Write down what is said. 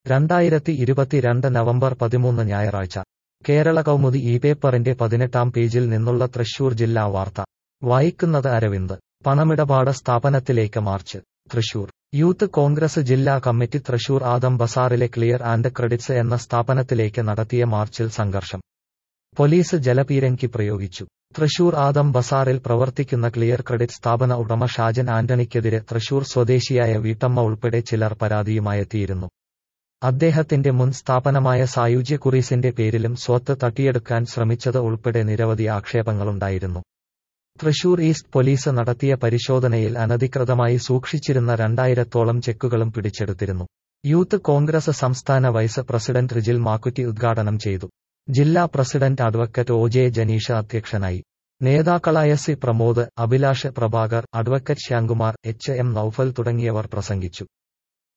രണ്ടായിരത്തി ഇരുപത്തിരണ്ട് നവംബർ പതിമൂന്ന് ഞായറാഴ്ച കേരള കൗമുദി ഈ പേപ്പറിന്റെ പതിനെട്ടാം പേജിൽ നിന്നുള്ള തൃശൂർ ജില്ലാ വാർത്ത വായിക്കുന്നത് അരവിന്ദ് പണമിടപാട് സ്ഥാപനത്തിലേക്ക് മാർച്ച് തൃശൂർ യൂത്ത് കോൺഗ്രസ് ജില്ലാ കമ്മിറ്റി തൃശൂർ ആദം ബസാറിലെ ക്ലിയർ ആൻഡ് ക്രെഡിറ്റ്സ് എന്ന സ്ഥാപനത്തിലേക്ക് നടത്തിയ മാർച്ചിൽ സംഘർഷം പോലീസ് ജലപീരങ്കി പ്രയോഗിച്ചു തൃശൂർ ആദം ബസാറിൽ പ്രവർത്തിക്കുന്ന ക്ലിയർ ക്രെഡിറ്റ് സ്ഥാപന ഉടമ ഷാജൻ ആന്റണിക്കെതിരെ തൃശൂർ സ്വദേശിയായ വീട്ടമ്മ ഉൾപ്പെടെ ചിലർ പരാതിയുമായെത്തിയിരുന്നു അദ്ദേഹത്തിന്റെ മുൻ സ്ഥാപനമായ സായുജ്യ കുറീസിന്റെ പേരിലും സ്വത്ത് തട്ടിയെടുക്കാൻ ശ്രമിച്ചത് ഉൾപ്പെടെ നിരവധി ആക്ഷേപങ്ങളുണ്ടായിരുന്നു തൃശൂർ ഈസ്റ്റ് പോലീസ് നടത്തിയ പരിശോധനയിൽ അനധികൃതമായി സൂക്ഷിച്ചിരുന്ന രണ്ടായിരത്തോളം ചെക്കുകളും പിടിച്ചെടുത്തിരുന്നു യൂത്ത് കോൺഗ്രസ് സംസ്ഥാന വൈസ് പ്രസിഡന്റ് റിജിൽ മാക്കുറ്റി ഉദ്ഘാടനം ചെയ്തു ജില്ലാ president advocate O J Janeesh അധ്യക്ഷനായി നേതാക്കളായ C Pramod Abhilash Prabhakar advocate Shyamkumar H M Noufal തുടങ്ങിയവർ പ്രസംഗിച്ചു